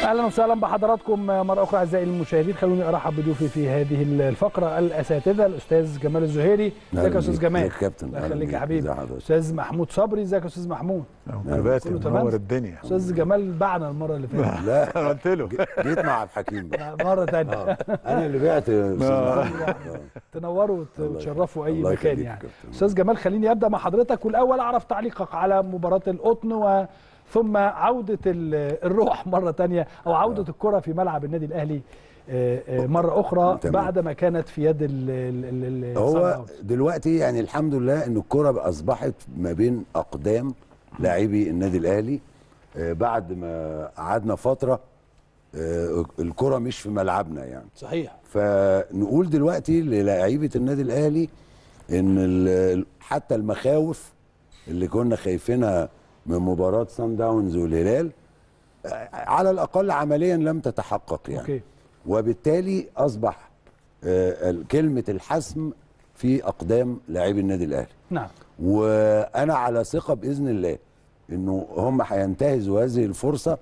اهلا وسهلا بحضراتكم مره اخرى اعزائي المشاهدين خلوني ارحب بضيوفي في هذه الفقره الاساتذه الاستاذ جمال الزهيري ازيك يا استاذ جمال ازيك يا كابتن الله أهلا يخليك يا بيك. حبيبي ازي حضرتك؟ استاذ محمود صبري ازيك يا استاذ محمود كباتن كله تمام؟ منور الدنيا استاذ جمال باعنا المره اللي فاتت لا انا قلت له جيت مع عبد الحكيم بقى مره ثانيه آه. انا اللي بعت يا أستاذ آه. محمد. آه. تنوروا وت- الله وتشرفوا اي الله مكان يخليك يعني يا كابتن. استاذ جمال خليني ابدا مع حضرتك والاول اعرف تعليقك على مباراه القطن و ثم عوده ال- الروح مره تانية او عوده الكره في ملعب النادي الاهلي آه، آه، مره اخرى تمام. بعد ما كانت في يد ال ال ال ال هو Sundowns. دلوقتي يعني الحمد لله ان الكره بقى اصبحت ما بين اقدام لاعبي النادي الاهلي آه، بعد ما قعدنا فتره آه، الكره مش في ملعبنا يعني صحيح فنقول دلوقتي للاعيبه النادي الاهلي ان ال- حتى المخاوف اللي كنا خايفينها من مباراه سان داونز والهلال آه، على الاقل عمليا لم تتحقق يعني اوكي وبالتالي اصبح آه، ال- كلمه الحسم في اقدام لاعبي النادي الاهلي نعم وانا على ثقه باذن الله انه هم هينتهزوا هذه الفرصه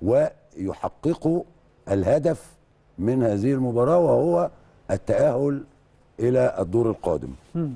ويحققوا الهدف من هذه المباراه وهو التاهل الى الدور القادم مم.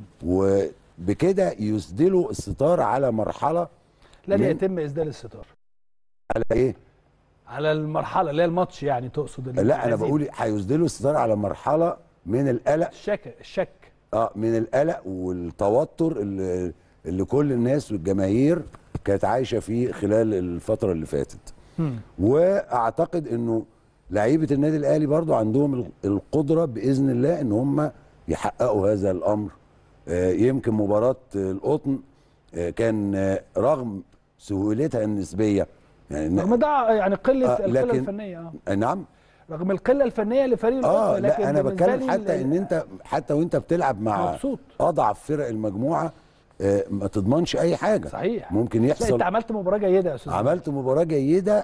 وبكده يسدلوا الستار على مرحله لن من- يتم اسدال الستار على ايه على المرحله اللي هي الماتش يعني تقصد ال- لا انا الهزيمة. بقول هيسدلوا الستار على مرحله من القلق الشك الشك اه من القلق والتوتر اللي, اللي كل الناس والجماهير كانت عايشه فيه خلال الفتره اللي فاتت مم. واعتقد انه لعيبه النادي الاهلي برضو عندهم ال- القدره باذن الله ان هم يحققوا هذا الامر آه، يمكن مباراه آه، القطن آه، كان آه، رغم سهولتها النسبيه يعني رغم ده يعني قله آه، القله لكن- الفنيه اه نعم رغم القله الفنيه لفريق اه القطن لكن لا انا بالنسبة بتكلم لي حتى ال- ان انت حتى وانت بتلعب مع مبسوط اضعف فرق المجموعه آه، ما تضمنش اي حاجه صحيح ممكن لا يحصل انت عملت مباراه جيده يا استاذ عملت مباراه جيده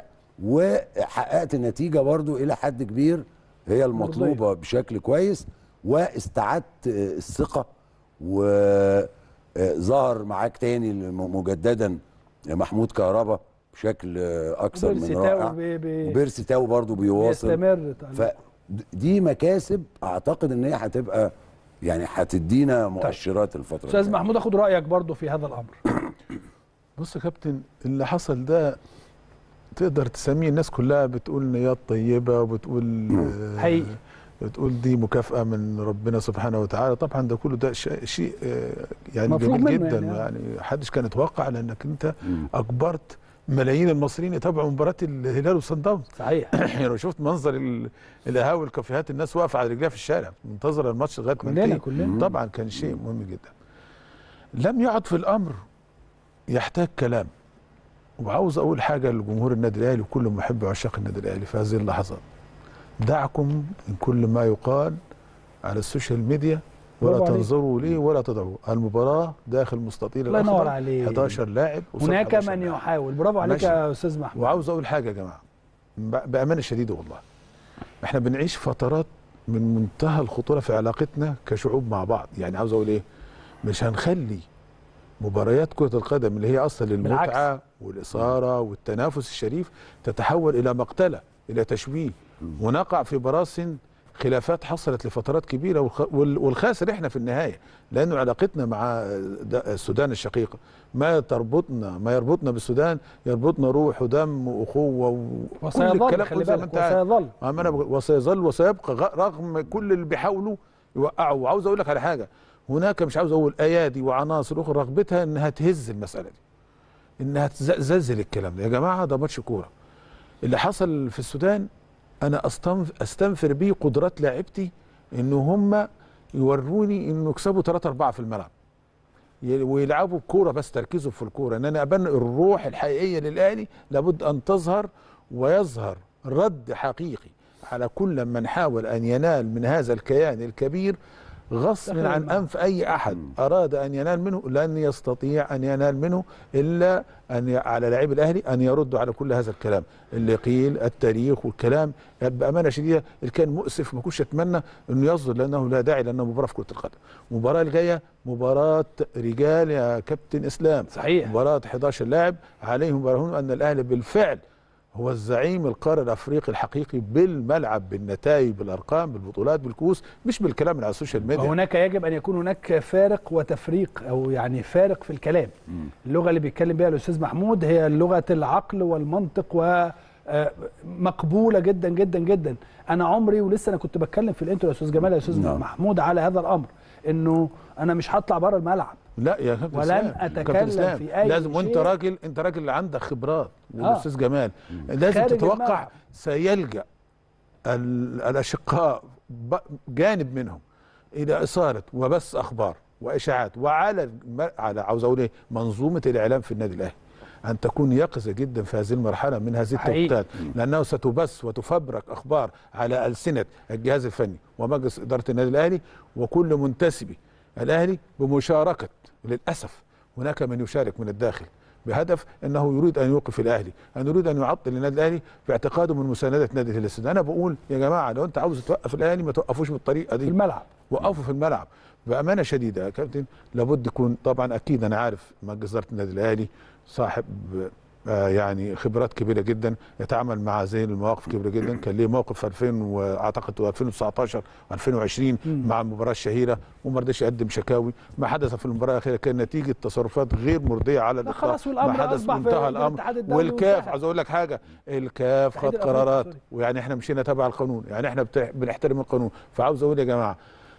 وحققت نتيجه برضو الى حد كبير هي المطلوبه بشكل كويس واستعدت آه، الثقه وظهر معاك تاني الم- مجددا محمود كهربا بشكل آه، اكثر من وبيرسي رائع تاو بي- بي- وبيرسي تاو برضو بيواصل بيستمر فدي مكاسب اعتقد ان هي هتبقى يعني هتدينا مؤشرات الفتره استاذ الجاية. محمود اخد رايك برضو في هذا الامر بص يا كابتن اللي حصل ده تقدر تسميه الناس كلها بتقول نيات طيبه وبتقول آه، حقيقي. بتقول دي مكافاه من ربنا سبحانه وتعالى طبعا ده كله ده شيء شيء آه، يعني مفروغ جميل منه جدا يعني، آه. يعني محدش كان يتوقع لانك انت مم. اجبرت ملايين المصريين يتابعوا مباراه الهلال وصن داونز صحيح يعني لو شفت منظر ال- القهاوي الكافيهات الناس واقفه على رجليها في الشارع منتظره الماتش لغايه ما كلنا ينتهي. كلنا طبعا كان شيء مهم جدا لم يعد في الامر يحتاج كلام وعاوز اقول حاجه لجمهور النادي الاهلي وكل محب عشاق النادي الاهلي في هذه اللحظات دعكم من كل ما يقال على السوشيال ميديا ولا برافو عليك. تنظروا ليه ولا تضعوا المباراه داخل مستطيل الله ينور الأخضر، عليك. 11 لاعب قصاد هناك 11 من لاعب. يحاول برافو عليك ماشي. يا استاذ محمود وعاوز اقول حاجه يا جماعه ب- بامانه شديده والله احنا بنعيش فترات من منتهى الخطوره في علاقتنا كشعوب مع بعض يعني عاوز اقول ايه مش هنخلي مباريات كره القدم اللي هي اصلا للمتعه والاثاره والتنافس الشريف تتحول الى مقتله الى تشويه ونقع في براثن خلافات حصلت لفترات كبيره والخ- وال- والخاسر احنا في النهايه لانه علاقتنا مع د- السودان الشقيقه ما تربطنا ما يربطنا بالسودان يربطنا روح ودم واخوه وكل وسيظل الكلام خلي زي ما بالك انت عارف. وسيظل ما انا بقول- وسيظل وسيبقى غ- رغم كل اللي بيحاولوا يوقعوا وعاوز اقول لك على حاجه هناك مش عاوز اقول ايادي وعناصر اخرى رغبتها انها تهز المساله دي انها تزلزل الكلام ده يا جماعه ده ماتش كوره اللي حصل في السودان انا أستنف استنفر بيه قدرات لاعبتي ان هم يوروني انه يكسبوا 3 4 في الملعب ي- ويلعبوا الكوره بس تركيزهم في الكوره ان انا ابان الروح الحقيقيه للاهلي لابد ان تظهر ويظهر رد حقيقي على كل من حاول ان ينال من هذا الكيان الكبير غصب داخل عن الملعب. انف اي احد اراد ان ينال منه لن يستطيع ان ينال منه الا ان ي... على لاعبي الاهلي ان يردوا على كل هذا الكلام اللي قيل التاريخ والكلام بامانه شديده اللي كان مؤسف ما كنتش اتمنى انه يصدر لانه لا داعي لانه مباراه في كره القدم المباراه الجايه مباراه رجال يا كابتن اسلام صحيح مباراه 11 لاعب عليهم برهون ان الاهلي بالفعل هو الزعيم القاري الافريقي الحقيقي بالملعب بالنتائج بالارقام بالبطولات بالكؤوس مش بالكلام اللي على السوشيال ميديا هناك يجب ان يكون هناك فارق وتفريق او يعني فارق في الكلام اللغه اللي بيتكلم بها الاستاذ محمود هي لغه العقل والمنطق و آه، مقبوله جدا جدا جدا انا عمري ولسه انا كنت بتكلم في الانترو يا استاذ جمال يا استاذ نعم. محمود على هذا الامر انه انا مش هطلع بره الملعب لا يا كابتن ولن اسلام أتكلم كابتن اسلام في أي لازم وانت شيء. راجل انت راجل عندك خبرات والاستاذ جمال لازم خارج تتوقع الملعب. سيلجا ال- الاشقاء ب- جانب منهم الى اثاره وبث اخبار واشاعات وعلى الم- على عاوز اقول ايه منظومه الاعلام في النادي الاهلي ان تكون يقظه جدا في هذه المرحله من هذه حقيقي. التوقيتات لانه ستبث وتفبرك اخبار على السنه الجهاز الفني ومجلس اداره النادي الاهلي وكل منتسبي الاهلي بمشاركه للاسف هناك من يشارك من الداخل بهدف انه يريد ان يوقف الاهلي، ان يريد ان يعطل النادي الاهلي باعتقاده من مسانده نادي الهلال انا بقول يا جماعه لو انت عاوز توقف الاهلي ما توقفوش بالطريقه في دي الملعب وقفوا في الملعب بامانه شديده يا كابتن لابد يكون طبعا اكيد انا عارف مجلس اداره النادي الاهلي صاحب آه، يعني خبرات كبيره جدا يتعامل مع هذه المواقف كبيره جدا كان ليه موقف في 2000 واعتقد 2019 2020 مع المباراه الشهيره وما رضيش يقدم شكاوي ما حدث في المباراه الاخيره كان نتيجه تصرفات غير مرضيه على لا الاطلاق خلاص والأمر ما حدث أصبح في منتهى الاتحاد الامر الدولي والكاف وانتهى. عاوز اقول لك حاجه الكاف الاتحاد خد الأفريقي، قرارات سوري. ويعني احنا مشينا تبع القانون يعني احنا بتح- بنحترم القانون فعاوز اقول يا جماعه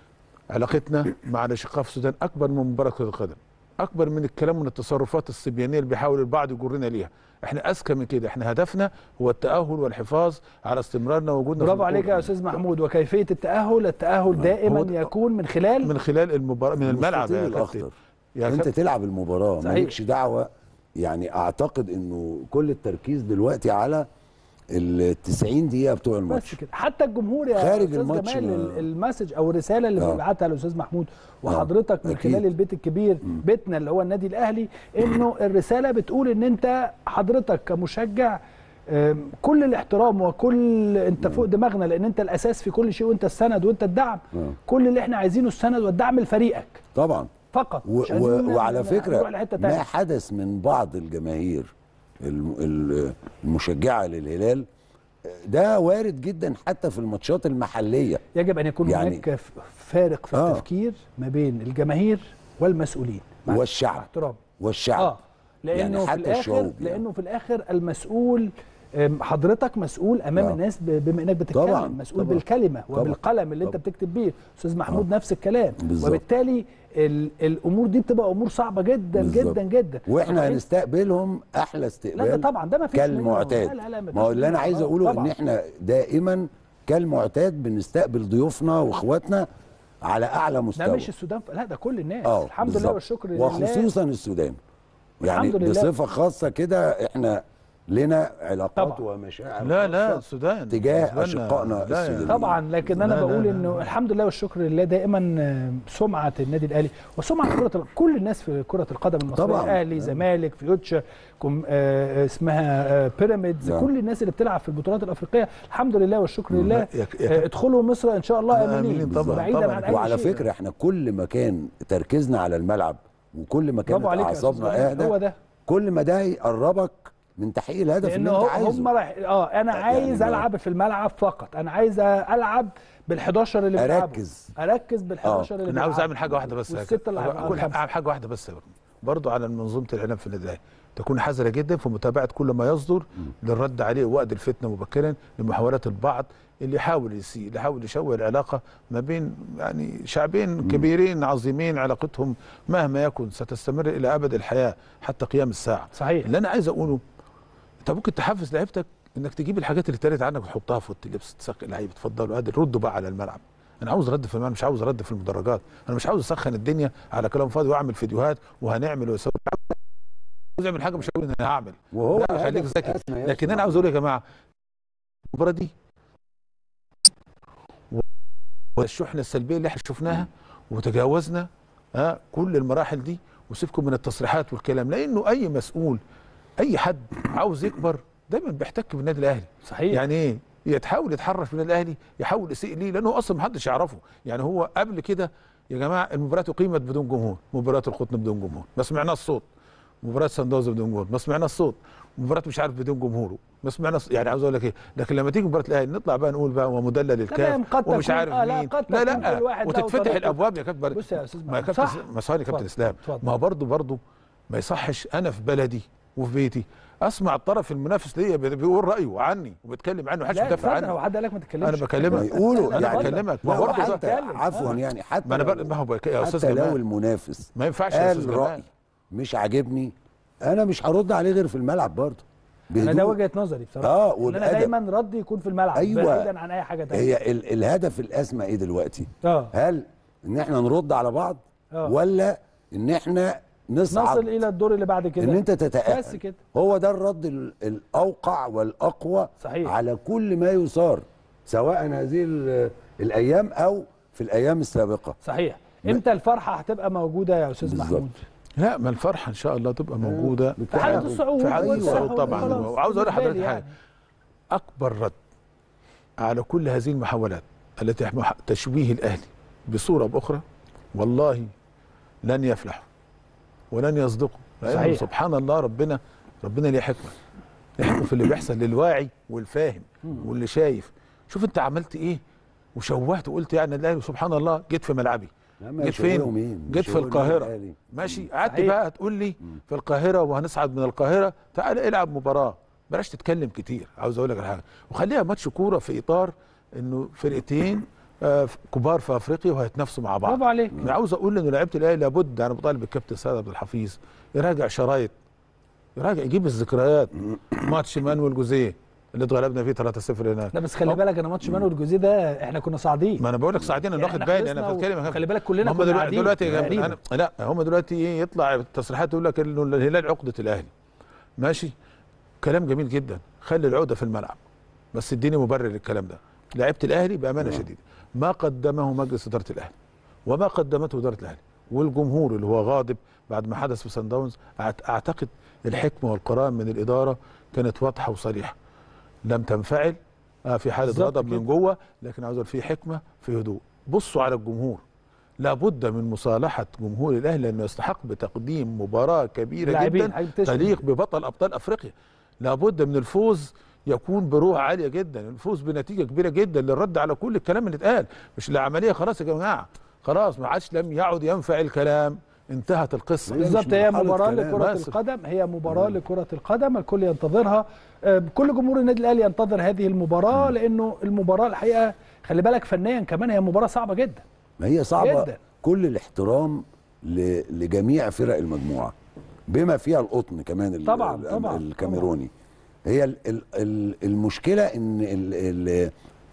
علاقتنا مع الاشقاء في السودان اكبر من مباراه كره القدم اكبر من الكلام من التصرفات الصبيانيه اللي بيحاول البعض يجرنا ليها احنا اذكى من كده احنا هدفنا هو التاهل والحفاظ على استمرارنا ووجودنا في برافو عليك يا البطولة. استاذ محمود وكيفيه التاهل التاهل دائما هو- يكون من خلال من خلال المباراه من الملعب المستطيل يا الاخضر كابتن يا انت كابتن تلعب المباراه صحيح. مالكش دعوه يعني اعتقد انه كل التركيز دلوقتي على ال 90 دقيقه بتوع بس الماتش كده حتى الجمهور يا خارج استاذ الماتش جمال ما- ال- المسج او الرساله اللي آه. بيبعتها الاستاذ محمود وحضرتك من أكيد. خلال البيت الكبير بيتنا اللي هو النادي الاهلي انه الرساله بتقول ان انت حضرتك كمشجع آم، كل الاحترام وكل انت فوق دماغنا لان انت الاساس في كل شيء وانت السند وانت الدعم آه. كل اللي احنا عايزينه السند والدعم لفريقك طبعا فقط و مش عايزين و ن- وعلى ن- فكره نروح لحتة ما تانية. حدث من بعض الجماهير الم- ال- المشجعه للهلال ده وارد جدا حتى في الماتشات المحليه يجب ان يكون يعني- هناك ف- فارق في آه. التفكير ما بين الجماهير والمسؤولين مع والشعب. احترام والشعب اه لانه يعني في حتى الاخر الشعوب يعني. لانه في الاخر المسؤول أم، حضرتك مسؤول امام آه. الناس ب- بما انك بتتكلم طبعاً، مسؤول طبعاً، بالكلمه طبعاً، وبالقلم اللي انت طبعاً. بتكتب بيه استاذ محمود نفس الكلام بالظبط. وبالتالي ال- الامور دي بتبقى امور صعبه جدا بالظبط. جدا جدا واحنا طبعاً. هنستقبلهم احلى استقبال لا ده طبعا ده ما فيش منه. كالمعتاد لا لا لا ما هو اللي انا عايز اقوله ان طبعاً. احنا دائما كالمعتاد بنستقبل ضيوفنا واخواتنا على اعلى مستوى ده مش السودان ف- لا ده كل الناس اه الحمد بالظبط. لله والشكر لله وخصوصا السودان يعني الحمد لله. بصفه خاصه كده احنا لنا علاقات طبعاً. ومشاعر لا لا خاصة السودان تجاه بالنسبة لنا- أشقائنا لا يا- السودانيين. طبعا لكن انا لا، لا، بقول لا، انه لا. الحمد لله والشكر لله دائما آه، سمعه النادي الاهلي وسمعه كره ال- كل الناس في كره القدم المصريه طبعاً. اهلي زمالك فيوتشر كم آه، آه، اسمها آه، بيراميدز نعم. كل الناس اللي بتلعب في البطولات الافريقيه الحمد لله والشكر لله يا- يا- آه، ادخلوا مصر ان شاء الله آمنين امنين طبعاً، بعيدا طبعاً. عن اي وعلى شيء. فكره احنا كل ما كان تركيزنا على الملعب وكل ما كانت برافو عليك يا أستاذ اعصابنا جمال، هو اهدى ده كل ما ده يقربك من تحقيق الهدف لان اللي هو- انت عايزه هم رايح اه انا يعني عايز ما- العب في الملعب فقط انا عايز العب بال11 اللي بيلعبوا. أركز. اركز بال11 اللي انا عاوز بيلعبوا. اعمل حاجه واحده بس يا والسته كابتن. اللي هيبقوا اقول الخمسة. اعمل حاجه واحده بس يا برضه. برضه على منظومه الاعلام في النادي الاهلي تكون حذره جدا في متابعه كل ما يصدر للرد عليه وقت الفتنه مبكرا لمحاولات البعض اللي يحاول يسيء اللي يحاول يشوه العلاقه ما بين يعني شعبين كبيرين عظيمين علاقتهم مهما يكن ستستمر الى ابد الحياه حتى قيام الساعه صحيح اللي انا عايز اقوله انت ممكن تحفز لعيبتك انك تجيب الحاجات اللي اتقالت عنك وتحطها في اوضه اللبس تسقي اللعيبه اتفضلوا ادي ردوا بقى على الملعب انا عاوز رد في الملعب مش عاوز رد في المدرجات انا مش عاوز اسخن الدنيا على كلام فاضي واعمل فيديوهات وهنعمل ويسوي عاوز اعمل حاجه مش هقول ان انا هعمل وهو لا خليك الهدف ذكي أسمى يا لكن انا أسمى. عاوز اقول يا جماعه المباراه دي و- والشحنه السلبيه اللي احنا شفناها وتجاوزنا ها كل المراحل دي وسيبكم من التصريحات والكلام لانه اي مسؤول اي حد عاوز يكبر دايما بيحتك بالنادي الاهلي صحيح يعني ايه يتحاول يتحرش بالنادي الاهلي يحاول يسيء ليه لانه اصلا محدش يعرفه يعني هو قبل كده يا جماعه المباريات اقيمت بدون جمهور مباريات القطن بدون جمهور ما سمعناش الصوت مباراه سان داونز بدون جمهور ما سمعنا الصوت مباراه مش عارف بدون جمهوره ما سمعنا الص- يعني عاوز اقول لك ايه لكن لما تيجي مباراه الاهلي نطلع بقى نقول بقى ومدلل تمام، الكاف قد ومش تكون- عارف آه، لا، مين قد لا تكون لا كل واحد له وتتفتح طريقته. الابواب يا كابتن بص يا أستاذ ما يا محمود، كابتن صح. ما ثواني يا كابتن اتفضل، اسلام اتفضل. ما هو برضه برضه ما يصحش انا في بلدي وفي بيتي اسمع الطرف المنافس ليا بي- بيقول رايه عني وبيتكلم عنه محدش لا بيدافع اتفضل هو عنه حد قال لك ما تتكلمش انا بكلمك ما يقولوا انا يعني بكلمك ما لا، هو برضه حتى ده- اتكلم. عفوا آه. يعني حتى ما انا لو- بقى ما هو بقى- يا استاذ حتى لو جمال المنافس ما ينفعش يا استاذ قال رأي جمال مش عاجبني انا مش هرد عليه غير في الملعب برضه انا ده بهدوء. وجهه نظري بصراحه آه، ان انا والأدب. دايما ردي يكون في الملعب أيوة. بعيدا عن اي حاجه تانية هي ال الهدف الاسمى ايه دلوقتي اه هل ان احنا نرد على بعض آه. ولا ان احنا نصعد نصل الى الدور اللي بعد كده ان انت تتاهل بس كده هو ده الرد ال- الاوقع والاقوى صحيح. على كل ما يثار سواء هذه ال- الايام او في الايام السابقه صحيح امتى الفرحه هتبقى موجوده يا استاذ بالظبط. محمود لا ما الفرحه ان شاء الله تبقى موجوده في حاله بالتعاون. الصعود في حاله والتأهل الصعود طبعا وخلاص. وعاوز اقول بالنسبة لحضرتك لي حاجه يعني. اكبر رد على كل هذه المحاولات التي يحمل تشويه الاهلي بصوره باخرى والله لن يفلحوا ولن يصدقوا لأنه صحيح. سبحان الله ربنا ربنا ليه حكمه ليه حكمه في اللي بيحصل للواعي والفاهم واللي شايف شوف انت عملت ايه وشوهت وقلت يعني الاهلي سبحان الله جيت في ملعبي لا، ما جيت يشوهوا فين مين؟ جيت في يشوهوا القاهره الأهلي. ماشي قعدت صحيح. بقى تقول لي في القاهره وهنصعد من القاهره تعال العب مباراه بلاش تتكلم كتير عاوز اقول لك على حاجه وخليها ماتش كوره في اطار انه فرقتين آه، كبار في افريقيا وهيتنافسوا مع بعض برافو عليك انا عاوز اقول انه لعيبه الاهلي لابد انا بطالب الكابتن سيد عبد الحفيظ يراجع شرايط يراجع يجيب الذكريات ماتش مانويل جوزيه اللي اتغلبنا فيه 3-0 هناك لا بس خلي أه. بالك انا ماتش مانويل الجوزيه ده احنا كنا صاعدين ما انا بقول لك صاعدين انا يعني واخد إحنا بالي انا خلصنا و- بتكلم خلي بالك كلنا هم كنا دلوقتي, قاعدين دلوقتي يا تقريباً. جماعة أنا لا هم دلوقتي ايه يطلع التصريحات يقول لك انه الهلال عقده الاهلي ماشي كلام جميل جدا خلي العقده في الملعب بس اديني مبرر للكلام ده لعيبه الاهلي بامانه شديده ما قدمه مجلس اداره الاهلي وما قدمته اداره الاهلي والجمهور اللي هو غاضب بعد ما حدث في سان داونز أعت- اعتقد الحكمه والقرار من الاداره كانت واضحه وصريحه لم تنفعل آه في حاله بالظبط غضب كده. من جوه لكن عاوز أقول في حكمه في هدوء بصوا على الجمهور لابد من مصالحه جمهور الاهلي لانه يستحق بتقديم مباراه كبيره لاعبين جدا حاجة تشرف. تليق ببطل ابطال افريقيا لابد من الفوز يكون بروح عاليه جدا الفوز بنتيجه كبيره جدا للرد على كل الكلام اللي اتقال مش العمليه خلاص يا جماعه خلاص ما عادش لم يعد ينفع الكلام انتهت القصه هي مش بالظبط هي مرحلة مباراه كلام. لكره بس. القدم هي مباراه لكره القدم الكل ينتظرها آه، كل جمهور النادي الاهلي ينتظر هذه المباراه لانه المباراه الحقيقه خلي بالك فنيا كمان هي مباراه صعبه جدا ما هي صعبه جدا. كل الاحترام ل- لجميع فرق المجموعه بما فيها القطن كمان ال- طبعاً، ال- طبعاً، الكاميروني هي ال ال ال المشكله ان ال ال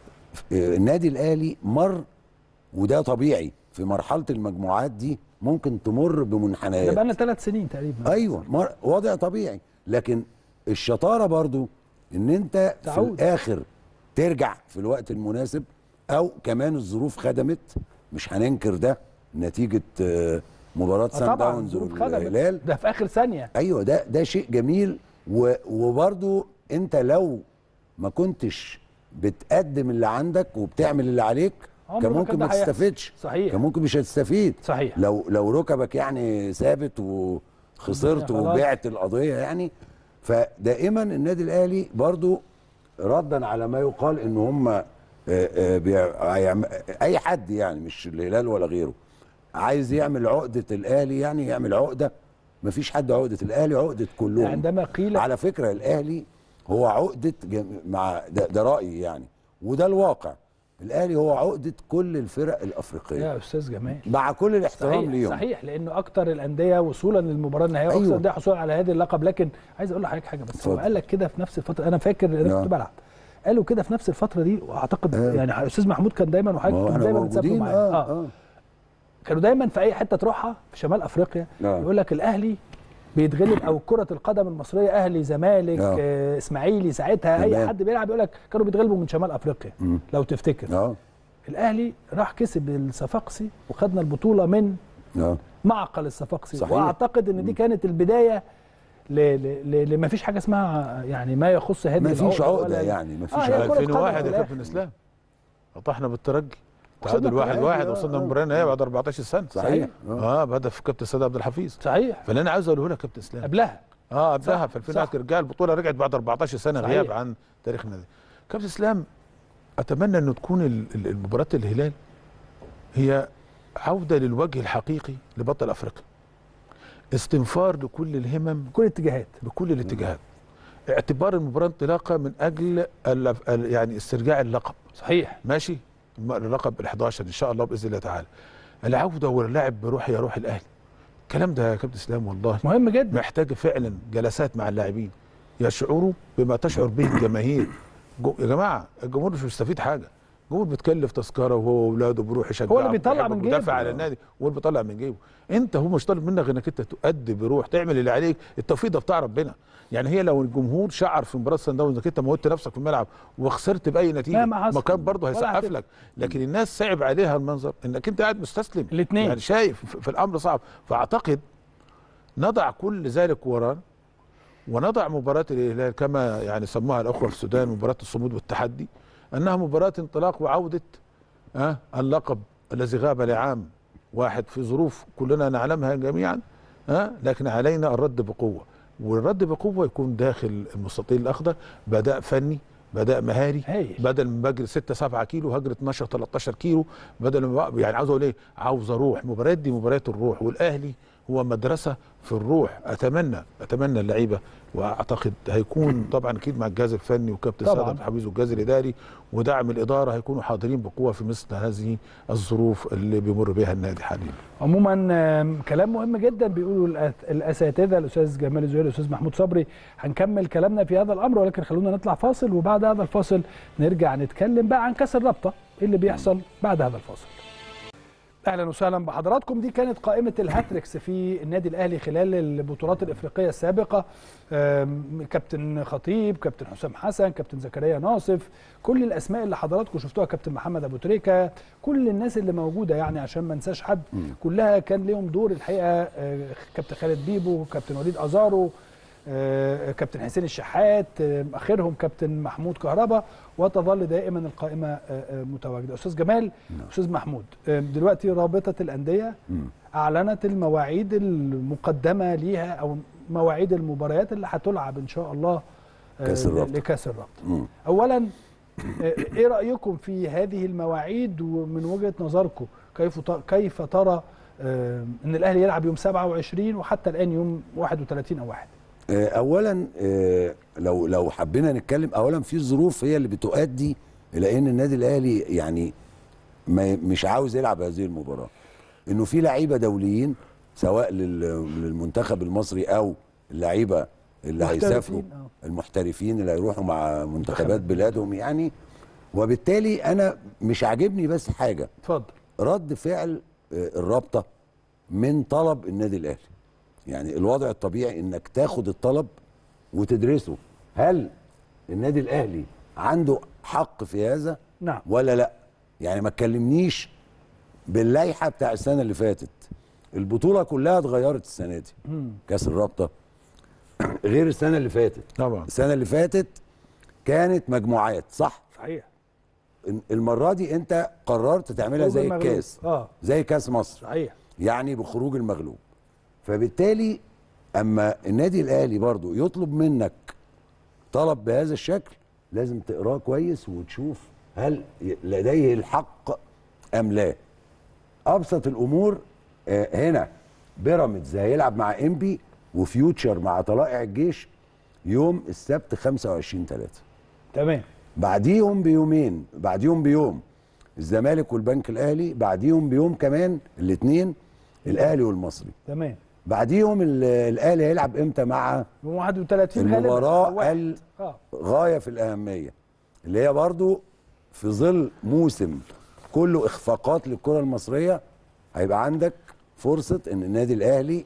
النادي الاهلي مر وده طبيعي في مرحله المجموعات دي ممكن تمر ده بمنحنيات بقى لنا ثلاث سنين تقريبا ايوه مر... وضع طبيعي لكن الشطاره برضو ان انت في تعود. الاخر ترجع في الوقت المناسب او كمان الظروف خدمت مش هننكر ده نتيجه آه، مباراه آه سان طبعا داونز ظروف خدمت. والهلال ده في اخر ثانيه ايوه ده ده شيء جميل و... وبرضو انت لو ما كنتش بتقدم اللي عندك وبتعمل اللي عليك عمره كان ما ممكن كان ما ده هيحصل. تستفدش صحيح كان ممكن مش هتستفيد صحيح لو لو ركبك يعني ثابت وخسرت خلاص. وبعت القضيه يعني فدائما النادي الاهلي برضو ردا على ما يقال ان هم آه، آه، بيع- هيعم- اي حد يعني مش الهلال ولا غيره عايز يعمل عقده الاهلي يعني يعمل عقده مفيش حد عقده الاهلي عقده كلهم عندما قيل على فكره الاهلي هو عقده جم... مع ده, ده رايي يعني وده الواقع الاهلي هو عقده كل الفرق الافريقيه يا استاذ جمال مع كل الاحترام صحيح ليهم صحيح لانه اكتر الانديه وصولا للمباراه النهائيه أيوة. واكثر الانديه حصولا على هذه اللقب لكن عايز اقول لحضرتك حاجه بس هو اتفضل. قال لك كده في نفس الفتره انا فاكر ان انا نعم. كنت بلعب قالوا كده في نفس الفتره دي واعتقد آه. يعني استاذ محمود كان دايما ما وحضرتك هو كان احنا دايما بتسافروا موجودين معايا آه, آه. آه. كانوا دايما في اي حته تروحها في شمال افريقيا آه. يقول لك الاهلي بيتغلب او كره القدم المصريه اهلي زمالك آه. آه. اسماعيلي ساعتها اي تمام. حد بيلعب يقول لك كانوا بيتغلبوا من شمال افريقيا مم. لو تفتكر اه الاهلي راح كسب الصفاقسي وخدنا البطوله من اه معقل الصفاقسي صحيح. واعتقد ان دي كانت البدايه ل... ل... ل... لما فيش حاجه اسمها يعني ما يخص هذه ما فيش العقدة عقده ولا- يعني ما فيش آه، هي عقده كرة قدم 2001 في يا الآخر. كابتن اسلام قطعنا بالترجي تعادل واحد التعادل، واحد آه، وصلنا آه. المباراه النهائيه بعد 14 سنه صحيح اه بهدف كابتن سيد عبد الحفيظ صحيح فاللي انا عاوز اقوله لك يا كابتن اسلام قبلها اه قبلها صح، في 2000 صح. رجال البطوله رجعت بعد 14 سنه صحيح. غياب عن تاريخ النادي كابتن اسلام اتمنى انه تكون ال- ال- المباراه الهلال هي عوده للوجه الحقيقي لبطل افريقيا استنفار لكل الهمم كل الاتجاهات بكل الاتجاهات اعتبار المباراه انطلاقه من اجل ال- ال- يعني استرجاع اللقب صحيح ماشي الم- اللقب ال 11 ان شاء الله باذن الله تعالى العوده واللعب بروح يا روح الاهلي الكلام ده يا كابتن اسلام والله مهم جدا محتاج فعلا جلسات مع اللاعبين يشعروا بما تشعر به الجماهير جو- يا جماعه الجمهور مش مستفيد حاجه الجمهور بتكلف تذكره وهو واولاده بيروح يشجع هو اللي بيطلع من جيبه. ودافع على النادي هو اللي بيطلع من جيبه انت هو مش طالب منك انك انت تؤدي بروح تعمل اللي عليك التوفيق ده بتاع ربنا يعني هي لو الجمهور شعر في مباراه سان داونز انك انت موتت نفسك في الملعب وخسرت باي نتيجه مهما حصل. كان برضه ولا هيسقف هتفرق. لك لكن الناس صعب عليها المنظر انك انت قاعد مستسلم الاتنين. يعني شايف في في الامر صعب فاعتقد نضع كل ذلك وراء ونضع مباراة الهلال كما يعني سموها الأخوة في السودان مباراة الصمود والتحدي أنها مباراة انطلاق وعودة أه اللقب الذي غاب لعام واحد في ظروف كلنا نعلمها جميعا أه لكن علينا الرد بقوة والرد بقوة يكون داخل المستطيل الأخضر بداء فني بداء مهاري هايل. بدل ما بجري 6 7 كيلو هجري 12 13 كيلو بدل ما بق- يعني عاوز اقول ايه عاوز اروح مباريات دي مباريات الروح والاهلي هو مدرسه في الروح اتمنى اتمنى اللعيبه واعتقد هيكون طبعا اكيد مع الجهاز الفني وكابتن سيد طبعاً. عبد الحفيظ والجهاز الاداري ودعم الاداره هيكونوا حاضرين بقوه في مثل هذه الظروف اللي بيمر بها النادي حاليا عموما آم، كلام مهم جدا بيقولوا الأس- الاساتذه الاستاذ جمال الزهير الاستاذ محمود صبري هنكمل كلامنا في هذا الامر ولكن خلونا نطلع فاصل وبعد هذا الفاصل نرجع نتكلم بقى عن كاس الرابطه إيه اللي بيحصل بعد هذا الفاصل اهلا وسهلا بحضراتكم دي كانت قائمه الهاتريكس في النادي الاهلي خلال البطولات الافريقيه السابقه آم، كابتن خطيب كابتن حسام حسن كابتن زكريا ناصف كل الاسماء اللي حضراتكم شفتوها كابتن محمد ابو تريكه كل الناس اللي موجوده يعني عشان ما انساش حد كلها كان ليهم دور الحقيقه آه، كابتن خالد بيبو كابتن وليد ازارو آه، كابتن حسين الشحات آه، اخرهم كابتن محمود كهربا وتظل دائما القائمه آه، آه، متواجده استاذ جمال استاذ محمود آه، دلوقتي رابطه الانديه مم. اعلنت المواعيد المقدمه ليها او مواعيد المباريات اللي هتلعب ان شاء الله آه، كأس الرابطة. لكاس الرابطه مم. اولا آه، ايه رايكم في هذه المواعيد ومن وجهه نظركم كيف ت- كيف ترى آه، ان الاهلي يلعب يوم 27 وحتى الان يوم 31 او 1 آه، اولا آه، لو لو حبينا نتكلم اولا في ظروف هي اللي بتؤدي الى ان النادي الاهلي يعني ما مش عاوز يلعب هذه المباراه انه في لعيبه دوليين سواء لل- للمنتخب المصري او اللعيبه اللي محترفين، هيسافروا آه. المحترفين اللي هيروحوا مع منتخبات منتخبات. بلادهم يعني وبالتالي انا مش عاجبني بس حاجه اتفضل رد فعل آه، الرابطه من طلب النادي الاهلي يعني الوضع الطبيعي انك تاخد الطلب وتدرسه هل النادي الاهلي عنده حق في هذا نعم ولا لا يعني ما تكلمنيش باللائحه بتاع السنه اللي فاتت البطوله كلها اتغيرت السنه دي مم. كاس الرابطه غير السنه اللي فاتت طبعا السنه اللي فاتت كانت مجموعات صح صحيح المره دي انت قررت تعملها خروج زي المغلوب. الكاس اه زي كاس مصر صحيح يعني بخروج المغلوب فبالتالي اما النادي الاهلي برضو يطلب منك طلب بهذا الشكل لازم تقراه كويس وتشوف هل ي- لديه الحق ام لا ابسط الامور آه، هنا بيراميدز هيلعب مع انبي وفيوتشر مع طلائع الجيش يوم السبت 25 3 تمام بعديهم بيومين بعديهم بيوم الزمالك والبنك الاهلي بعديهم بيوم كمان الاثنين الاهلي والمصري تمام بعديهم ال- الاهلي هيلعب امتى مع يوم 31 غالبا المباراه أو واحد. ال- اه غايه في الاهميه اللي هي برضو في ظل موسم كله اخفاقات للكره المصريه هيبقى عندك فرصه ان النادي الاهلي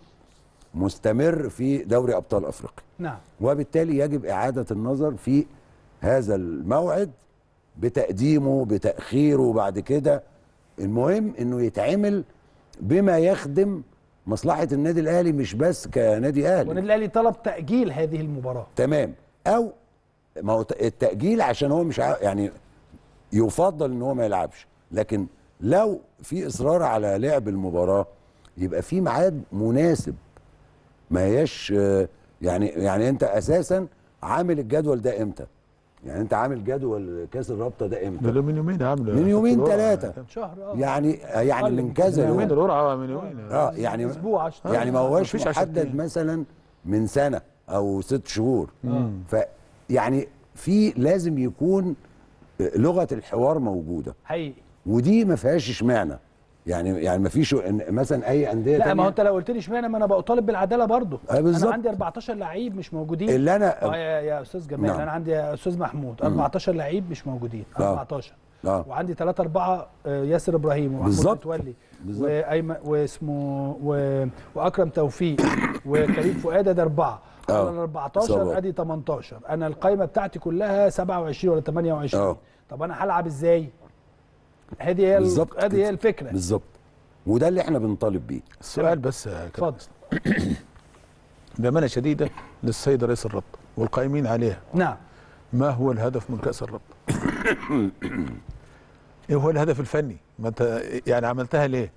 مستمر في دوري ابطال افريقيا نعم وبالتالي يجب إعادة النظر في هذا الموعد بتقديمه بتأخيره بعد كده المهم انه يتعمل بما يخدم مصلحة النادي الأهلي مش بس كنادي أهلي والنادي الاهلي طلب تاجيل هذه المباراه تمام أو ما هو التأجيل عشان هو مش ع... يعني يفضل ان هو ما يلعبش لكن لو في اصرار على لعب المباراه يبقى في ميعاد مناسب ما هياش آه، يعني يعني انت اساسا عامل الجدول ده امتى يعني انت عامل جدول كاس الرابطه ده ده امتى له من يومين عامله من يومين القرعة. ثلاثه شهر اه يعني يعني أقل من من كذا من يومين يوم القرعه من يومين اه يعني اسبوع 10 يعني ما هوش مفيش عشان محدد اتنين. مثلا من سنه او ست شهور ف يعني في لازم يكون لغه الحوار موجوده حقيقي ودي ما فيهاش اشمعنى يعني يعني ما فيش إن مثلا اي انديه لا تانية ما هو انت لو قلت لي اشمعنى ما انا بطالب بالعداله برضه آه، بالظبط. انا عندي 14 لعيب مش موجودين اللي انا اه يا, يا استاذ جمال نعم. انا عندي يا استاذ محمود 14 لعيب مش موجودين آه. 14 آه. وعندي 3 4 ياسر ابراهيم ومحمود بالظبط. متولي بالظبط. وايمن واسمه و... واكرم توفيق وكريم فؤاد ده اربعه آه. انا 14 إصابات. ادي 18 انا القايمه بتاعتي كلها 27 ولا 28 آه. طب انا هلعب ازاي؟ هذه هي ال- بالظبط هذه كده. هي الفكره بالظبط وده اللي احنا بنطالب بيه السؤال بس يا كابتن اتفضل بامانه شديده للسيد رئيس الرابطه والقائمين عليها نعم ما هو الهدف من كاس الرابطه؟ ايه هو الهدف الفني؟ ما انت يعني عملتها ليه؟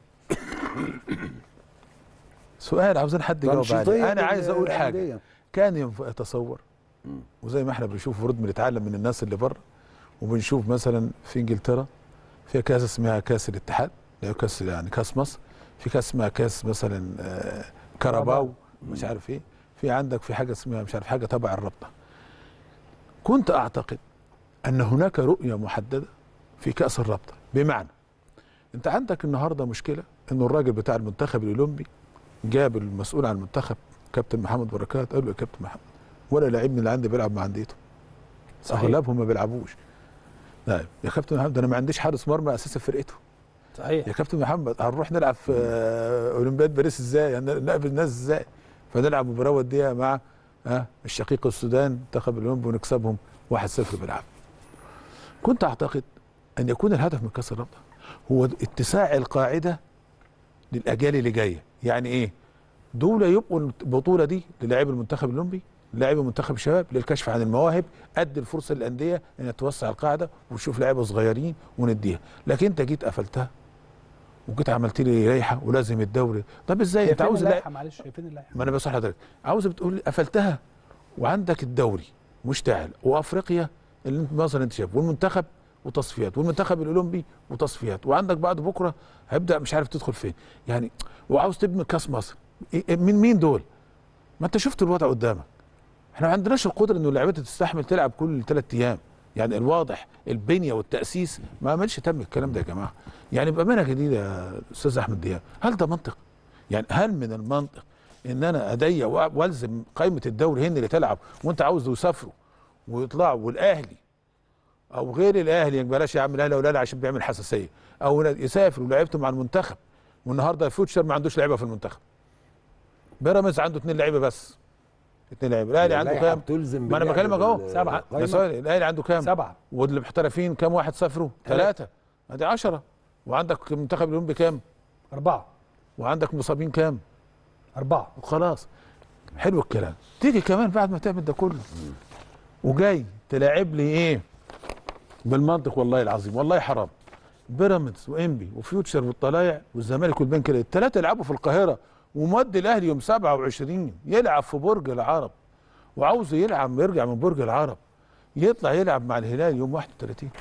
سؤال عاوزين حد يجاوب تنشيطية عليه انا عايز اقول حاجه للأندية. كان ينفع اتصور وزي ما احنا بنشوف ورد بنتعلم من الناس اللي بره وبنشوف مثلا في انجلترا في كاس اسمها كاس الاتحاد اللي هي كاس يعني كاس مصر في كاس اسمها كاس مثلا آه، كاراباو مش عارف ايه في عندك في حاجه اسمها مش عارف حاجه تبع الرابطه كنت اعتقد ان هناك رؤيه محدده في كاس الرابطه بمعنى انت عندك النهارده مشكله انه الراجل بتاع المنتخب الاولمبي جاب المسؤول عن المنتخب كابتن محمد بركات قال له يا كابتن محمد ولا لعيب من اللي عندي بيلعب مع انديته صحيح. اغلبهم ما بيلعبوش طيب يا كابتن محمد ده انا ما عنديش حارس مرمى اساسي في فرقته صحيح يا كابتن محمد هنروح نلعب في آه، اولمبياد باريس ازاي هن- نقابل الناس ازاي فنلعب مباراه وديه مع ها الشقيق السودان منتخب الاولمبي ونكسبهم 1-0 بالعافيه كنت اعتقد ان يكون الهدف من كاس الرابطه هو اتساع القاعده للاجيال اللي جايه يعني ايه دول يبقوا البطوله دي للاعيب المنتخب الاولمبي لاعب منتخب الشباب للكشف عن المواهب ادي الفرصه للانديه ان توسع القاعده وتشوف لعيبه صغيرين ونديها لكن انت جيت قفلتها وجيت عملت لي لائحه ولازم الدوري طب ازاي هي انت فين عاوز اللائحه معلش هي فين اللائحه ما انا بصح لحضرتك عاوز بتقول لي قفلتها وعندك الدوري مشتعل وافريقيا اللي انت مثلا انت شايف والمنتخب وتصفيات والمنتخب الاولمبي وتصفيات وعندك بعد بكره هيبدا مش عارف تدخل فين يعني وعاوز تبني كاس مصر إيه- من مين دول ما انت شفت الوضع قدامك احنا ما عندناش القدره انه اللعيبه تستحمل تلعب كل ثلاث ايام يعني الواضح البنيه والتاسيس ما عملش تم الكلام ده يا جماعه يعني بامانه جديده يا استاذ احمد دياب هل ده منطق يعني هل من المنطق ان انا اضيق وأ- والزم قائمه الدوري هن اللي تلعب وانت عاوز يسافروا ويطلعوا والاهلي او غير الاهلي يعني بلاش يا عم الاهلي ولا لا عشان بيعمل حساسيه او يسافر ولعبته مع المنتخب والنهارده فوتشر ما عندوش لعيبه في المنتخب بيراميدز عنده اثنين لعيبه بس اثنين لعيبه الاهلي عنده اللائحة كام بتلزم ما انا بلعب بكلمك اهو ال- سبعة. القايمة. ده سؤال الاهلي عنده كام سبعه والمحترفين كام واحد سافروا ثلاثه ادي 10 وعندك المنتخب الاولمبي كام اربعه وعندك مصابين كام اربعه وخلاص حلو الكلام تيجي كمان بعد ما تعمل ده كله وجاي تلاعب لي ايه بالمنطق والله العظيم والله حرام بيراميدز وانبي وفيوتشر والطلايع والزمالك والبنك الثلاثه يلعبوا في القاهره ومودي الاهلي يوم 27 يلعب في برج العرب وعاوزه يلعب يرجع من برج العرب يطلع يلعب مع الهلال يوم 31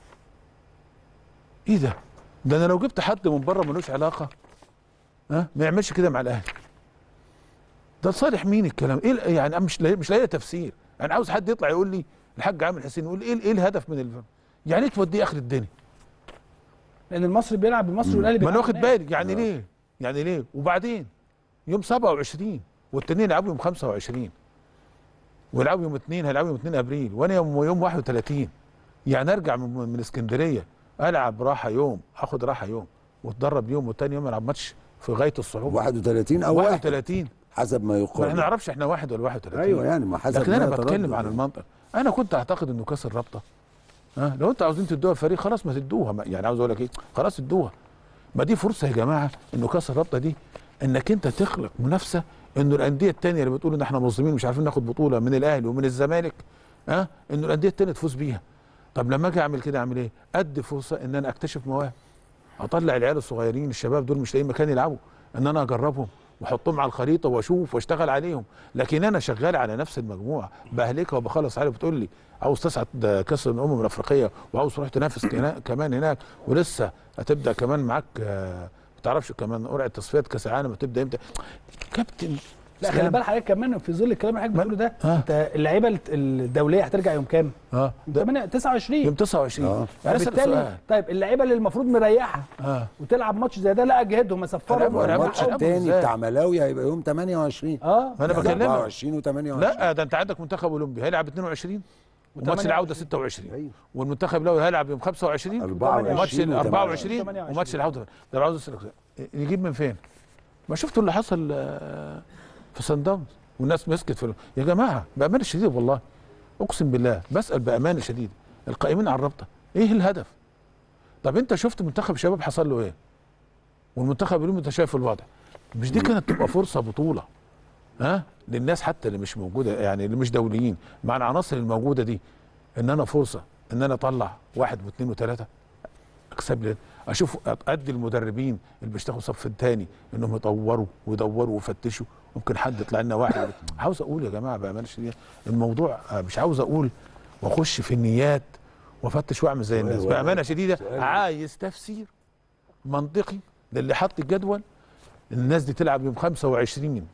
ايه ده ده انا لو جبت حد من بره ملوش علاقه ها ما يعملش كده مع الاهلي ده لصالح مين الكلام ايه ال- يعني أنا مش لاقي مش لاقي تفسير انا عاوز حد يطلع يقول لي الحاج عامر حسين يقول ايه ايه الهدف من الفيلم يعني ايه توديه اخر الدنيا لان المصري بيلعب بمصر والاهلي ما بيلعب انا واخد هناك. بالي يعني ليه يعني ليه وبعدين يوم 27 والتانيين يلعبوا يوم 25 ويلعبوا يوم 2 هيلعبوا يوم 2 ابريل وانا يوم يوم 31 يعني ارجع من, من اسكندريه العب راحه يوم اخد راحه يوم واتدرب يوم والتاني يوم العب ماتش في غايه الصعوبه 31 او 1 31 حسب ما ما يقال احنا نعرفش احنا واحد ولا 31 ايوه يعني ما حسب لكن ما انا يتردد بتكلم عن يعني. المنطق انا كنت اعتقد انه كاس الرابطه ها لو انتوا عاوزين تدوها فريق خلاص ما تدوها ما- يعني عاوز اقول لك ايه خلاص ادوها ما دي فرصه يا جماعه انه كاس الرابطه دي انك انت تخلق منافسه انه الانديه التانية اللي بتقول ان احنا مظلومين مش عارفين ناخد بطوله من الاهلي ومن الزمالك ها انه الانديه التانية تفوز بيها طب لما اجي اعمل كده اعمل ايه ادي فرصه ان انا اكتشف مواهب اطلع العيال الصغيرين الشباب دول مش لاقيين مكان يلعبوا ان انا اجربهم واحطهم على الخريطه واشوف واشتغل عليهم لكن انا شغال على نفس المجموعه بهلكها وبخلص عليها بتقول لي عاوز تصعد كاس الامم الافريقيه وعاوز تروح تنافس كنا- كمان هناك ولسه هتبدا كمان معاك آه، ما تعرفش كمان قرعه تصفيات كاس العالم هتبدا امتى كابتن لا خلي إسلام. بال حضرتك كمان في ظل الكلام اللي حضرتك بتقوله ده آه. انت اللعيبه الت- الدوليه هترجع يوم كام؟ اه يوم ده 8 29 يوم 29 آه. يعني اسال بالتالي سؤال طيب اللعيبه اللي المفروض مريحه اه وتلعب ماتش زي ده لا اجهدهم اسفرهم هيلعبوا- هيلعبوا والماتش هيلعبوا التاني إزاي؟ بتاع ملاوي هيبقى يوم 28 اه ما انا يعني بكلمك 24 و28 لا ده انت عندك منتخب اولمبي هيلعب 22 وماتش و28. العوده 26 أيوة. والمنتخب الاول هيلعب يوم 25 24 وماتش ال و 24 28. وماتش العوده ده عاوز اسالك سؤال. يجيب من فين؟ ما شفتوا اللي حصل آه، في سان داونز والناس مسكت في يا جماعه بامانه شديده والله اقسم بالله بسال بامانه شديده القائمين على الرابطه ايه الهدف؟ طب انت شفت منتخب شباب حصل له ايه؟ والمنتخب اليوم انت شايف الوضع مش دي كانت تبقى فرصه بطوله ها للناس حتى اللي مش موجوده يعني اللي مش دوليين مع العناصر الموجوده دي ان انا فرصه ان انا اطلع واحد واثنين وثلاثه اكسب لي اشوف ادي المدربين اللي بيشتغلوا صف الثاني انهم يطوروا ويدوروا ويفتشوا ممكن حد يطلع لنا واحد عاوز اقول يا جماعه بامانه شديده الموضوع آه، مش عاوز اقول واخش في النيات وافتش واعمل زي سؤال الناس واحد. بامانه شديده سؤال. عايز تفسير منطقي للي حط الجدول الناس دي تلعب يوم 25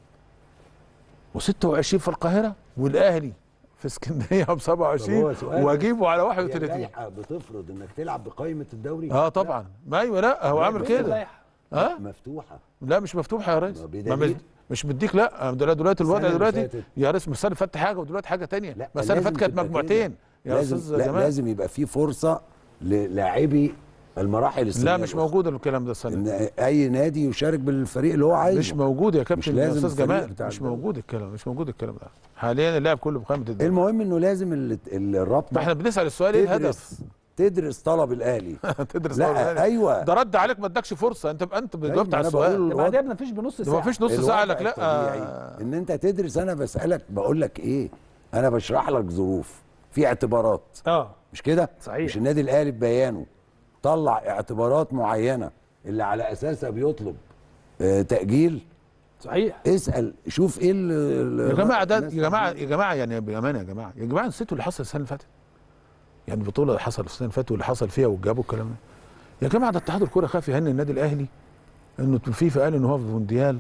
و26 في القاهره والاهلي في اسكندريه ب طب هو 27 سؤال. واجيبه على هي 31 اللائحة بتفرض انك تلعب بقائمه الدوري اه طبعا ما ايوه لا هو لا، عامل بس كده اللائحة. ها مفتوحه لا مش مفتوحه يا ريس ما ما بدليل. مش, مش مديك لا ده دلوقتي الوضع السنة اللي دلوقتي فاتت. يا ريس مش السنه اللي فاتت حاجه ودلوقتي حاجه تانية لا بس السنه اللي لازم فاتت كانت تبقى مجموعتين كده. يا استاذ لازم لا جمال لازم يبقى في فرصه للاعبي المراحل السنيه لا مش الأخرى. موجود الكلام ده السنه ان اي نادي يشارك بالفريق اللي هو عايزه مش موجود يا كابتن يا لازم استاذ الفريق جمال بتاع مش الدوري. موجود الكلام مش موجود الكلام ده حاليا اللاعب كله بقائمه الدوري المهم انه لازم ال- ال- الرابطه ما احنا بنسال السؤال ايه الهدف تدرس تدرس طلب الاهلي تدرس أول لا حاجة. ايوه ده رد عليك ما ادكش فرصه انت انت أيوة، جاوبت على أنا السؤال بقول ده بعدها بنفيش بنص ده ساعه ما فيش نص الوضع ساعه لك لا الطبيعي ان انت تدرس انا بسالك بقول لك ايه انا بشرح لك ظروف في اعتبارات اه مش كده صحيح. مش النادي الاهلي ببيانه طلع اعتبارات معينه اللي على اساسها بيطلب آه تاجيل صحيح اسال شوف ايه ال- يا جماعه ده الناس يا جماعه بتقول. يا جماعه يعني بامانه يا جماعه يا جماعه نسيتوا اللي حصل السنه اللي فاتت يعني البطوله اللي حصل السنه اللي فاتت واللي حصل فيها وجابوا الكلام ده يا جماعه ده اتحاد الكوره خاف يهني النادي الاهلي انه الفيفا قال ان هو في المونديال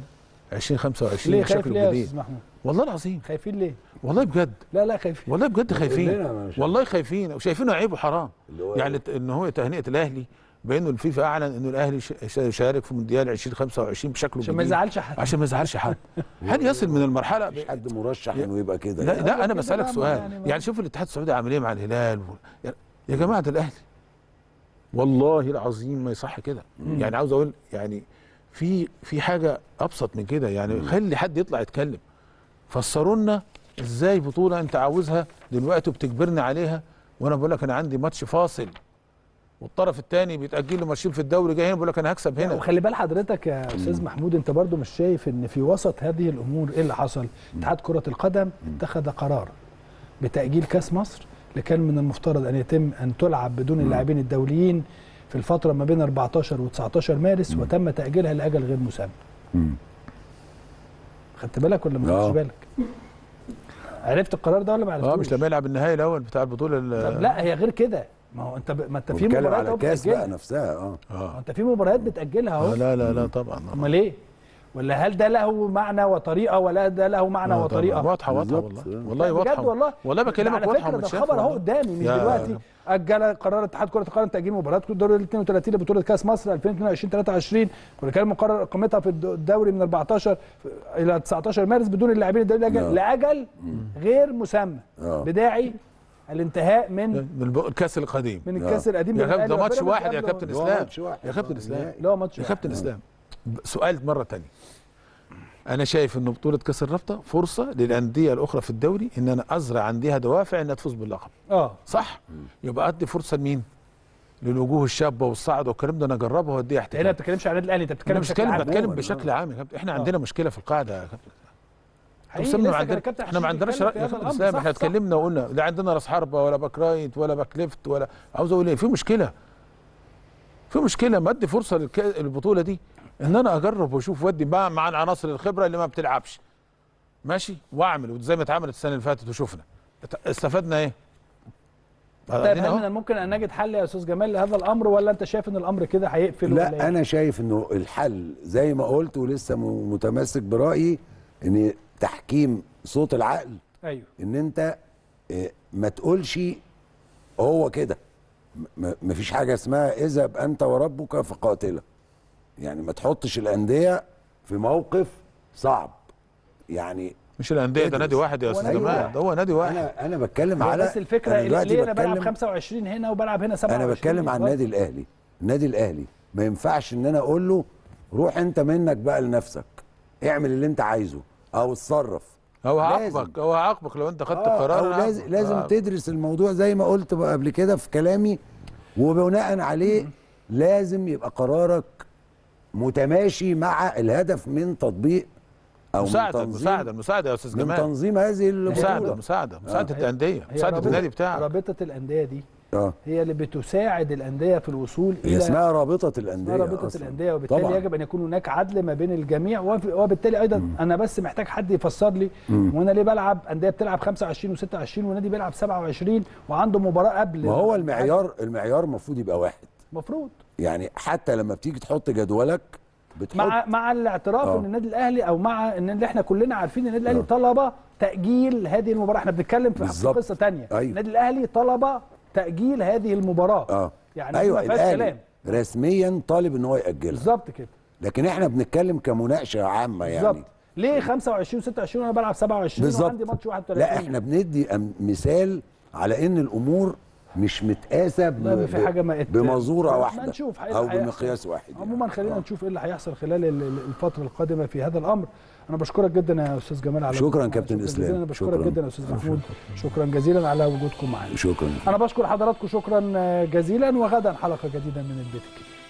2025 ليه خايف بشكل ليه يا جديد استاذ محمود والله العظيم خايفين ليه والله بجد لا لا خايفين والله بجد لنا خايفين أنا مش- والله خايفين وشايفينه عيب وحرام اللي هو يعني ان هو تهنئه الاهلي بانه الفيفا اعلن انه الاهلي ش- ش- شارك في مونديال 2025 بشكله عشان ما جديد. يزعلش حد عشان ما يزعلش حد هل يصل من المرحله مش حد مرشح انه يبقى كده لا يعني. لا انا كده بسالك بقى سؤال يعني ما- يعني شوف الاتحاد السعودي عامل ايه مع الهلال و... يا- يا جماعه ده الاهلي والله العظيم ما يصح كده يعني عاوز اقول يعني في في حاجه ابسط من كده يعني خلي حد يطلع يتكلم فسروا لنا ازاي بطوله انت عاوزها دلوقتي وبتجبرني عليها وانا بقول لك انا عندي ماتش فاصل والطرف الثاني بيتاجل له ماتشين في الدوري جاي هنا بيقول لك انا هكسب لا، هنا وخلي بال حضرتك يا استاذ محمود انت برضو مش شايف ان في وسط هذه الامور ايه اللي حصل اتحاد كره القدم اتخذ قرار بتاجيل كاس مصر اللي كان من المفترض ان يتم ان تلعب بدون اللاعبين الدوليين في الفتره ما بين 14 و19 مارس وتم تاجيلها لاجل غير مسمى مم. خدت بالك ولا ما آه. خدتش بالك عرفت القرار ده ولا ما عرفتوش اه مش لما يلعب النهائي الاول بتاع البطوله ال- طب لا هي غير كده ما هو انت ب... ما انت في بتكلم مباريات على اهو كاس بقى بتاجلها نفسها اه ما اه انت في مباريات بتاجلها آه، اهو لا لا لا طبعا امال ايه ولا هل ده له معنى وطريقه ولا ده له معنى آه، وطريقه طبعاً. واضحه واضحه بالظبط. والله لا، والله لا، واضحه بجد والله والله ده بكلمك على واضحه فكره ده ومتشافة خبر اهو والله. قدامي من يا- دلوقتي اجل قرار اتحاد كره القدم تاجيل مباراه الدوري ال 32 لبطوله كاس مصر 2022 23 واللي كان مقرر اقامتها في الد- الدوري من 14 الى 19 مارس بدون اللاعبين الدوليين لاجل, نعم. لاجل غير مسمى آه. بداعي الانتهاء من من الب- الكاس القديم من آه. الكاس القديم يا بين كابتن ده الأهلي ماتش وبيراميدز واحد يا قبل- كابتن هو اسلام ماتش واحد. يا كابتن آه، اسلام نهائي. لا هو ماتش يا واحد. كابتن اسلام ب- سؤال مره تانية انا شايف ان بطوله كاس الرابطه فرصه للانديه الاخرى في الدوري ان انا ازرع عندها دوافع انها تفوز باللقب اه صح يبقى ادي فرصه لمين للوجوه الشابه والصاعده والكلام ده انا اجربها واديها هنا ما احتمال بتتكلمش عن النادي الاهلي انت انا بتتكلم مش بشكل بتكلم عام بتكلم عموماً، بشكل آه. عام يا كابتن احنا عندنا مشكله في القاعده يا كابتن حقيقي وصلنا لسه ما كان عندنا الكابتن احنا ما حشيش عندناش بيتكلم رأي في يا هذا كابتن الأمر. اسلام احنا صح، صح. اتكلمنا وقلنا لا عندنا راس حربه ولا باك رايت ولا باك ليفت ولا عاوز اقول ايه في مشكله في مشكله ما ادي فرصه للك- للبطوله دي ان انا اجرب واشوف ودي مع مع العناصر الخبره اللي ما بتلعبش ماشي واعمل وزي ما اتعملت السنه اللي فاتت وشفنا ات- استفدنا ايه؟ طيب أدينا هل أهو. من الممكن ان نجد حل يا استاذ جمال لهذا الامر ولا انت شايف ان الامر كده هيقفل ولا لا انا شايف انه الحل زي ما قلت ولسه م- متمسك برايي ان تحكيم صوت العقل ايوه ان انت آه، ما تقولش هو كده م- ما فيش حاجه اسمها اذهب انت وربك فقاتله يعني ما تحطش الانديه في موقف صعب يعني مش الانديه ده ادرس. نادي واحد يا هو استاذ نادي جمال واحد. ده هو نادي واحد انا انا بتكلم هو على بس الفكره أنا دلوقتي ليه انا بلعب بتكلم- 25 هنا وبلعب هنا 27 انا بتكلم عن برضه. النادي الاهلي النادي الاهلي ما ينفعش ان انا اقول له روح انت منك بقى لنفسك اعمل اللي انت عايزه او اتصرف هو لازم. هعاقبك هو هعاقبك لو انت خدت آه، قرار أو أنا لازم هعاقبك. لازم آه. تدرس الموضوع زي ما قلت بقى قبل كده في كلامي وبناء عليه لازم يبقى قرارك متماشي مع الهدف من تطبيق او مساعده من تنظيم مساعده مساعده يا استاذ من جمال تنظيم هذه مساعده البطوله مساعده مساعده هي- الانديه هي مساعده رابطة- النادي بتاعك رابطه الانديه دي اه هي اللي بتساعد الانديه في الوصول هي الى اسمها رابطه الانديه اسمها رابطه أصلاً. الانديه وبالتالي طبعاً. يجب ان يكون هناك عدل ما بين الجميع وف- وبالتالي ايضا انا بس محتاج حد يفسر لي وانا ليه بلعب انديه بتلعب 25 و26 ونادي بيلعب 27 وعنده مباراه قبل ما هو المعيار المعيار المفروض يبقى واحد المفروض يعني حتى لما بتيجي تحط جدولك بتحط مع مع الاعتراف آه. ان النادي الاهلي او مع ان اللي احنا كلنا عارفين ان النادي الاهلي آه. طلب تاجيل هذه المباراه احنا بنتكلم في في بالظبط. قصه ثانيه أيوة. النادي الاهلي طلب تاجيل هذه المباراه اه يعني ايوه ما فيهاش الاهلي كلام رسميا طالب ان هو ياجلها بالظبط كده لكن احنا بنتكلم كمناقشه عامه يعني بالظبط ليه 25 26 وانا بلعب 27 بالظبط وعندي ماتش 31 لا احنا بندي أم- مثال على ان الامور مش متقاسه ب- لا في حاجه ما بمزوره ما واحده نشوف إيه او اللي هيحصل. بمقياس واحد يعني. عموما خلينا آه. نشوف ايه اللي هيحصل خلال ال- ال- الفتره القادمه في هذا الامر انا بشكرك جدا يا استاذ جمال على شكراً وجودكم كابتن معنا. إسلام. جزيلا. انا بشكرك شكراً. جدا يا استاذ محمود شكرا جزيلا على وجودكم معنا شكرا انا بشكر حضراتكم شكرا جزيلا وغدا حلقه جديده من البيت الكبير